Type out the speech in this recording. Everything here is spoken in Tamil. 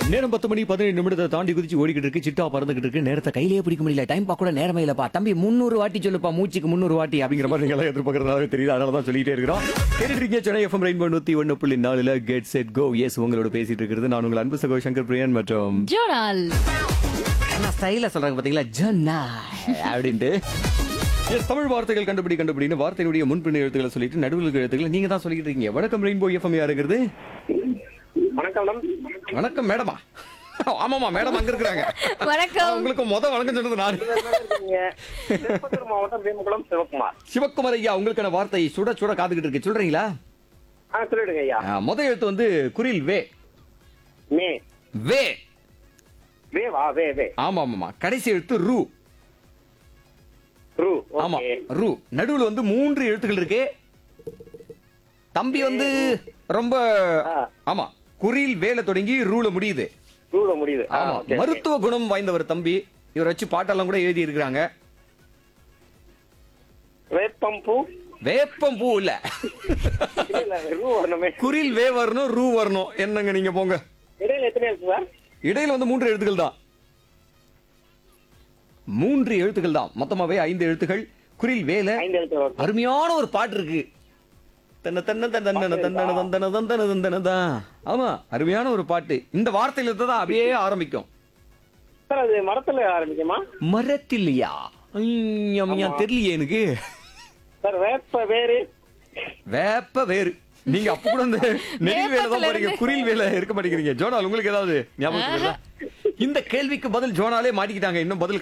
நேரம் பத்து மணி பதினேழு நிமிடத்தை தாண்டி குதிச்சு ஓடிக்கிட்டு இருக்கு சிட்டா பறந்துகிட்டு இருக்கு நேரத்தை கையிலேயே பிடிக்க முடியல டைம் பார்க்க கூட நேரமே இல்லப்பா தம்பி முந்நூறு வாட்டி சொல்லுப்பா மூச்சுக்கு முந்நூறு வாட்டி அப்படிங்கிற மாதிரி நீங்க எதிர்பார்க்கறதாவே தெரியுது அதனால தான் சொல்லிட்டே இருக்கிறோம் கேட்டுட்டு இருக்கீங்க சென்னை எஃப்எம் ரெயின்போ நூத்தி ஒன்னு புள்ளி நாலுல கெட் செட் கோ எஸ் உங்களோட பேசிட்டு இருக்கிறது நான் உங்கள் அன்பு சகோ சங்கர் பிரியன் மற்றும் ஜோனால் என்ன ஸ்டைல சொல்றாங்க பாத்தீங்களா ஜன்னா அப்படின்ட்டு Yes, தமிழ் வார்த்தைகள் கண்டுபிடி கண்டுபிடின்னு வார்த்தையுடைய முன்பின் எழுத்துக்களை சொல்லிட்டு நடுவில் இருக்கிற எழுத்துக்களை நீங்க தான் சொல்லிட்டு இருக்கீங்க வணக்கம் ரெயின்போ எஃப்எம் யாருங்கிறது வணக்கம் மேடம் வணக்கம் மேடமா ஆமாமா மேடம் அங்க இருக்கிறாங்க வணக்கம் உங்களுக்கு முத வணக்கம் சொன்னது நான் இருக்கீங்க திருப்பத்தூர் மாவட்டம் வேமுகுளம் சிவகுமார் சிவக்குமார் ஐயா உங்களுக்கான வார்த்தை சுட சுட காத்துக்கிட்டு இருக்கு சொல்றீங்களா ஆ சொல்லிடுங்க ஐயா ஆ, முத எழுத்து வந்து குரில் வே மே வே வே வா வே வே ஆமா ஆமாமா கடைசி எழுத்து ரூ ரூ ஆமா ஓகே ரூ நடுவுல வந்து மூன்று எழுத்துக்கள் இருக்கு தம்பி வந்து ரொம்ப ஆ. ஆமா குரில் வேல தொடங்கி ரூல முடியுது ரூல முடியுது ஆ, ஆமா ஓகே, ஓகே. மருத்துவ குணம் வாய்ந்தவர் தம்பி இவர் வச்சு பாட்டெல்லாம் கூட எழுதி இருக்கிறாங்க வேப்பம் பூ வேப்பம் பூ இல்ல இல்ல, இல்ல, ரூ வரணுமே குரில் வே வரணும் ரூ வரணும் என்னங்க நீங்க போங்க இடையில எத்தனை இருக்கு சார் இடையில வந்து மூன்று எழுத்துக்கள் தான் மூன்று எழுத்துக்கள் தான் மொத்தமாவே ஐந்து எழுத்துக்கள் குரில் வேல ஐந்து எழுத்து வரும். அருமையான ஒரு பாட்டு இருக்கு தன்ன தன்ன தன்னன தந்தன தந்தன தந்தன தந்தன தான் ஆமா அருமையான ஒரு பாட்டு இந்த வார்த்தையில இருந்து தான் அப்படியே ஆரம்பிக்கும் சார் அது மரத்துல ஆரம்பிக்குமா மரத்தில்லையா ஐயா தெரியலையே எனக்கு சார் வேப்ப வேறு வேப்ப வேறு நீங்க அப்ப கூட இந்த நெல் வேலை தான் போறீங்க குரில் வேலை இருக்க மாட்டேங்கிறீங்க ஜோனால் உங்களுக்கு ஏதாவது ஞாபகம் இருக்குதா? இந்த கேள்விக்கு பதில் ஜோனாலே மாட்டிக்கிட்டாங்க இன்னும் பதில்